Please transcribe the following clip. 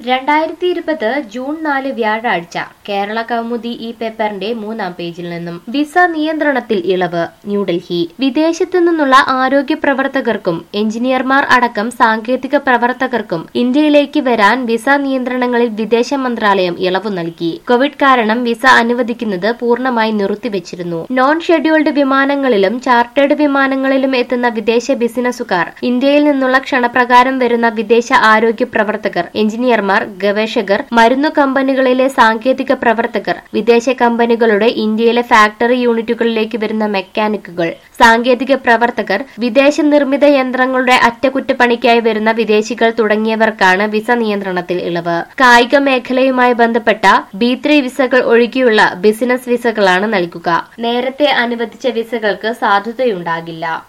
രണ്ടായിരത്തി ഇരുപത് ജൂൺ നാല് വ്യാഴാഴ്ച കേരള കൗമുദി ഈ പേപ്പറിന്റെ മൂന്നാം പേജിൽ നിന്നും വിസ നിയന്ത്രണത്തിൽ ഇളവ് ന്യൂഡൽഹി വിദേശത്തു നിന്നുള്ള ആരോഗ്യ പ്രവർത്തകർക്കും എഞ്ചിനീയർമാർ അടക്കം സാങ്കേതിക പ്രവർത്തകർക്കും ഇന്ത്യയിലേക്ക് വരാൻ വിസ നിയന്ത്രണങ്ങളിൽ വിദേശ മന്ത്രാലയം ഇളവ് നൽകി കോവിഡ് കാരണം വിസ അനുവദിക്കുന്നത് പൂർണ്ണമായി നിർത്തിവച്ചിരുന്നു നോൺ ഷെഡ്യൂൾഡ് വിമാനങ്ങളിലും ചാർട്ടേഡ് വിമാനങ്ങളിലും എത്തുന്ന വിദേശ ബിസിനസ്സുകാർ ഇന്ത്യയിൽ നിന്നുള്ള ക്ഷണപ്രകാരം വരുന്ന വിദേശ ആരോഗ്യ പ്രവർത്തകർ എഞ്ചിനീയർമാർ ഗവേഷകർ മരുന്നു കമ്പനികളിലെ സാങ്കേതിക പ്രവർത്തകർ വിദേശ കമ്പനികളുടെ ഇന്ത്യയിലെ ഫാക്ടറി യൂണിറ്റുകളിലേക്ക് വരുന്ന മെക്കാനിക്കുകൾ സാങ്കേതിക പ്രവർത്തകർ വിദേശ നിർമ്മിത യന്ത്രങ്ങളുടെ അറ്റകുറ്റപ്പണിക്കായി വരുന്ന വിദേശികൾ തുടങ്ങിയവർക്കാണ് വിസ നിയന്ത്രണത്തിൽ ഇളവ് കായിക മേഖലയുമായി ബന്ധപ്പെട്ട ബി ത്രീ വിസകൾ ഒഴികെയുള്ള ബിസിനസ് വിസകളാണ് നൽകുക നേരത്തെ അനുവദിച്ച വിസകൾക്ക് സാധുതയുണ്ടാകില്ല